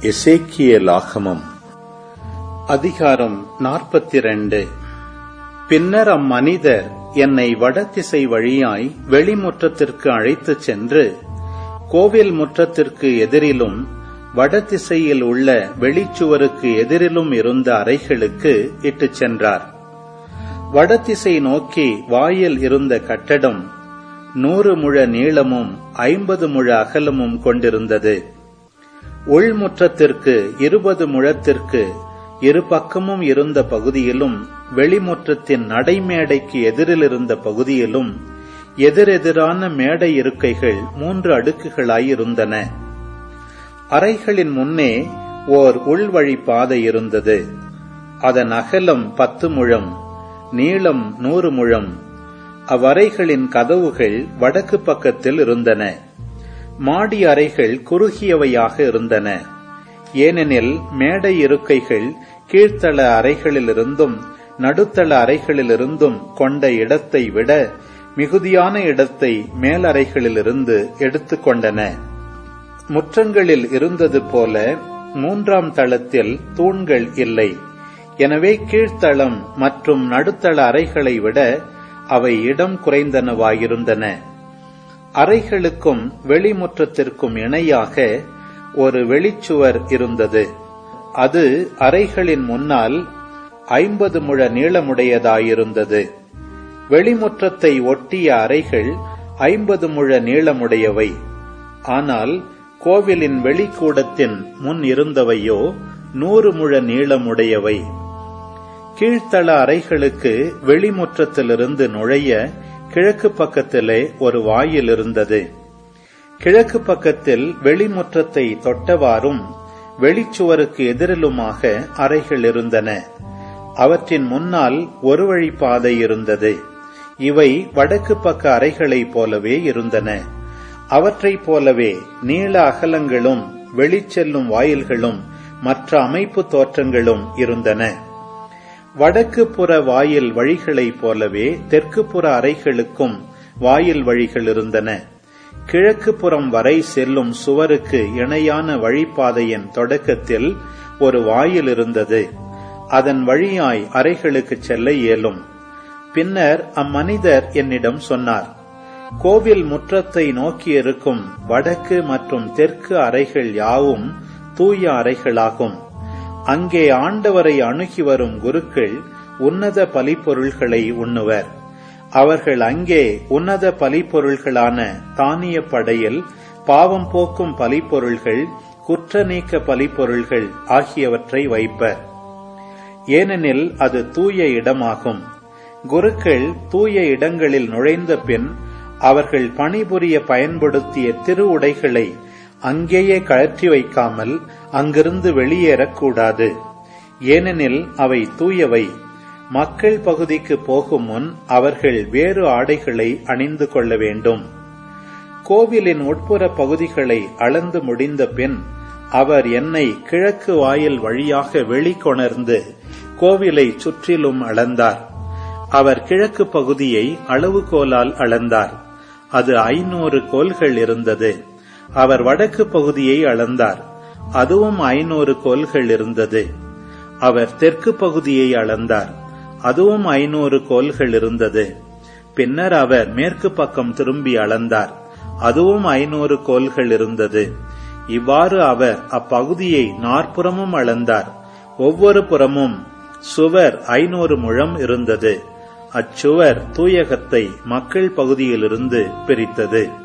எசேக்கியலாகமம் அதிகாரம் நாற்பத்தி இரண்டு பின்னர் அம்மனிதர் என்னை வடதிசை வழியாய் வெளிமுற்றத்திற்கு அழைத்துச் சென்று கோவில் முற்றத்திற்கு எதிரிலும் வடதிசையில் உள்ள வெளிச்சுவருக்கு எதிரிலும் இருந்த அறைகளுக்கு இட்டுச் சென்றார் வடதிசை நோக்கி வாயில் இருந்த கட்டடம் நூறு முழ நீளமும் ஐம்பது முழ அகலமும் கொண்டிருந்தது உள்முற்றத்திற்கு இருபது முழத்திற்கு இரு பக்கமும் இருந்த பகுதியிலும் வெளிமுற்றத்தின் நடைமேடைக்கு எதிரில் இருந்த பகுதியிலும் எதிரெதிரான மேடை இருக்கைகள் மூன்று அடுக்குகளாயிருந்தன அறைகளின் முன்னே ஓர் உள்வழி பாதை இருந்தது அதன் அகலம் பத்து முழம் நீளம் நூறு முழம் அவ்வறைகளின் கதவுகள் வடக்கு பக்கத்தில் இருந்தன மாடி அறைகள் குறுகியவையாக இருந்தன ஏனெனில் மேடை இருக்கைகள் கீழ்த்தள அறைகளிலிருந்தும் நடுத்தள அறைகளிலிருந்தும் கொண்ட இடத்தை விட மிகுதியான இடத்தை மேலறைகளிலிருந்து எடுத்துக்கொண்டன முற்றங்களில் இருந்தது போல மூன்றாம் தளத்தில் தூண்கள் இல்லை எனவே கீழ்த்தளம் மற்றும் நடுத்தள அறைகளை விட அவை இடம் குறைந்தனவாயிருந்தன அறைகளுக்கும் வெளிமுற்றத்திற்கும் இணையாக ஒரு வெளிச்சுவர் இருந்தது அது அறைகளின் முன்னால் ஐம்பது முழ நீளமுடையதாயிருந்தது வெளிமுற்றத்தை ஒட்டிய அறைகள் ஐம்பது முழ நீளமுடையவை ஆனால் கோவிலின் வெளிக்கூடத்தின் முன் இருந்தவையோ நூறு முழ நீளமுடையவை கீழ்த்தள அறைகளுக்கு வெளிமுற்றத்திலிருந்து நுழைய கிழக்கு பக்கத்திலே ஒரு வாயில் இருந்தது கிழக்கு பக்கத்தில் வெளிமுற்றத்தை தொட்டவாறும் வெளிச்சுவருக்கு எதிரிலுமாக அறைகள் இருந்தன அவற்றின் முன்னால் ஒரு வழி பாதை இருந்தது இவை வடக்கு பக்க அறைகளைப் போலவே இருந்தன அவற்றைப் போலவே நீள அகலங்களும் வெளிச்செல்லும் வாயில்களும் மற்ற அமைப்பு தோற்றங்களும் இருந்தன வடக்கு புற வாயில் வழிகளைப் போலவே தெற்கு புற அறைகளுக்கும் வாயில் வழிகள் இருந்தன கிழக்கு புறம் வரை செல்லும் சுவருக்கு இணையான வழிப்பாதையின் தொடக்கத்தில் ஒரு வாயில் இருந்தது அதன் வழியாய் அறைகளுக்கு செல்ல இயலும் பின்னர் அம்மனிதர் என்னிடம் சொன்னார் கோவில் முற்றத்தை நோக்கியிருக்கும் வடக்கு மற்றும் தெற்கு அறைகள் யாவும் தூய அறைகளாகும் அங்கே ஆண்டவரை அணுகி வரும் குருக்கள் உன்னத பலிப்பொருள்களை உண்ணுவர் அவர்கள் அங்கே உன்னத பலிப்பொருள்களான தானிய படையில் பாவம் போக்கும் பலிப்பொருள்கள் குற்ற நீக்க பலிப்பொருள்கள் ஆகியவற்றை வைப்பர் ஏனெனில் அது தூய இடமாகும் குருக்கள் தூய இடங்களில் நுழைந்த பின் அவர்கள் பணிபுரிய பயன்படுத்திய திரு உடைகளை அங்கேயே கழற்றி வைக்காமல் அங்கிருந்து வெளியேறக்கூடாது ஏனெனில் அவை தூயவை மக்கள் பகுதிக்கு போகும் முன் அவர்கள் வேறு ஆடைகளை அணிந்து கொள்ள வேண்டும் கோவிலின் உட்புற பகுதிகளை அளந்து முடிந்த பின் அவர் என்னை கிழக்கு வாயில் வழியாக வெளிக்கொணர்ந்து கோவிலை சுற்றிலும் அளந்தார் அவர் கிழக்கு பகுதியை அளவுகோலால் அளந்தார் அது ஐநூறு கோல்கள் இருந்தது அவர் வடக்கு பகுதியை அளந்தார் அதுவும் ஐநூறு கோல்கள் இருந்தது அவர் தெற்கு பகுதியை அளந்தார் அதுவும் ஐநூறு கோல்கள் இருந்தது பின்னர் அவர் மேற்கு பக்கம் திரும்பி அளந்தார் அதுவும் ஐநூறு கோல்கள் இருந்தது இவ்வாறு அவர் அப்பகுதியை நாற்புறமும் அளந்தார் ஒவ்வொரு புறமும் சுவர் ஐநூறு முழம் இருந்தது அச்சுவர் தூயகத்தை மக்கள் பகுதியிலிருந்து பிரித்தது